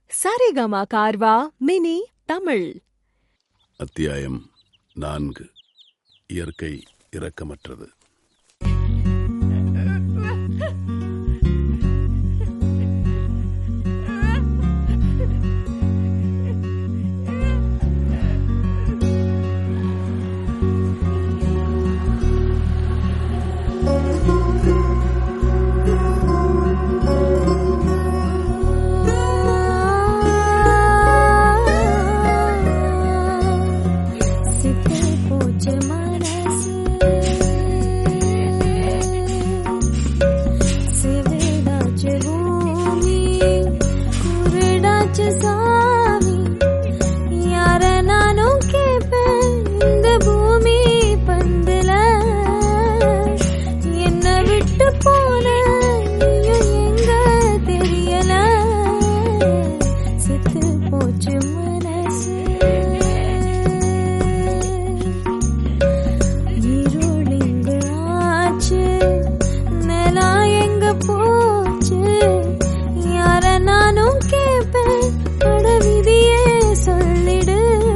Saregama கார்வா mini Tamil அத்தியாயம் நான்கு இயற்கை இரக்கமற்றது சித்து போச்சு மனசு சிவிடாச்சு பூமி குருடாச்சு சாமி யார நானும் கேட்பேன் இந்த பூமி பந்துல என்ன விட்டு போன நீயும் எங்க தெரியல சித்து போச்சு மனசு இருளிங்கு ஆச்சு நிலா எங்க போச்சு யார நானும் கேட்பேன் அட விதியே சொல்லிடு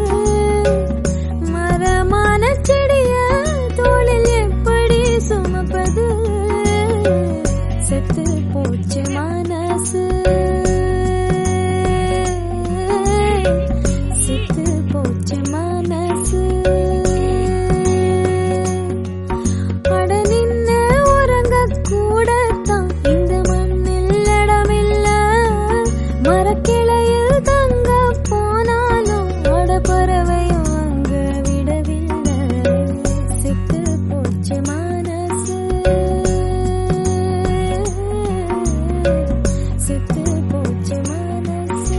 மரமான செடிய தோளில் எப்படி சுமப்பது செத்து போச்சு மனசு செத்து போச்சு மனசு அட நின்ன உறங்க கூடத்தான் இந்த மண்ணில் இடமில்ல மரக்கிளையில் தங்க போனாலும் அட பறவையும் அங்க விடவில்லை செத்து போச்சு மனசு செத்து போச்சு மனசு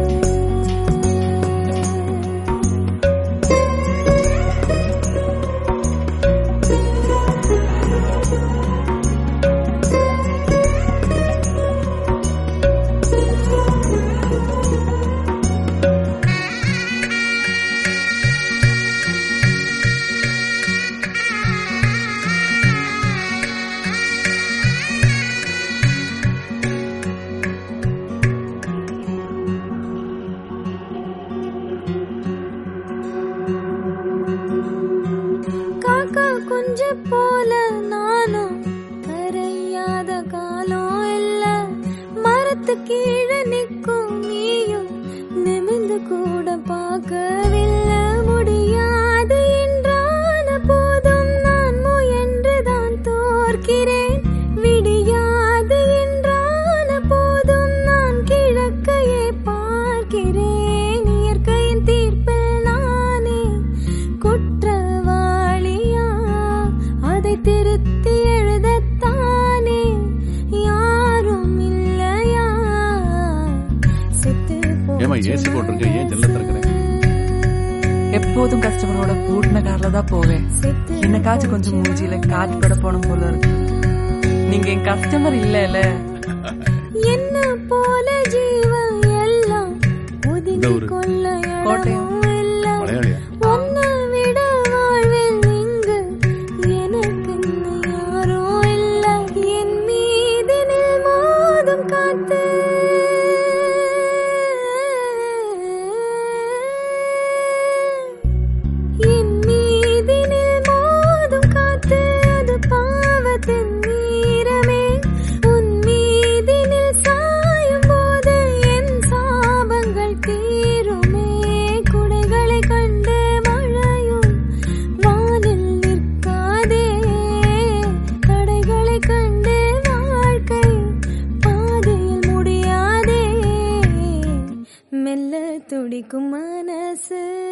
காக்கா குஞ்சு போல நானும் கரையாத காலம் இல்ல மரத்து கீழே நிற்கும் நீயும் நிமிந்து கூட பார்க்கவில்லை முடியாது என்றான போதும் நான் முயன்றுதான் தோற்கிறேன் விடியாது என்றான போதும் நான் கிழக்கையே பார்க்கிறேன் இயற்கையின் தீர்ப்பில் நானே குற்றவாளியா அதை திருத்தி எழுதத்தானே யாரும் இல்லையா செத்து ஏம்மா ஏசி போட்டிருக்க ஏன் ஜெல்ல திறக்கிற எப்போதும் கஸ்டமரோட பூட்டின கார்ல தான் போவேன் செத்து என்னக்காச்சும் கொஞ்சம் மூஞ்சியில காற்று பட போன போல இருக்கு நீங்க என் கஸ்டமர் இல்லல என்ன போல ஜீவன் எல்லாம் ஒதுங்கி இந்த ஊரு. கொள்ள கோட்டயம். இடமும் இல்ல மலையாளியா உன்னை விட வாழ்வில் இங்கு எனக்கு யாரோ இல்ல என் மீதினில் மோதும் காத்து என் மீதினில் மோதும் காத்து அது பாவத்தின் நீரமே உன் மீதினில் சாயும் போது என் சாபங்கள் தீருமே குடைகளை கண்டு மழையும் வானில் நிற்காதே தடைகளை கண்டு வாழ்க்கை பாதையில் முடியாதே மெல்ல துடிக்கும் மனசு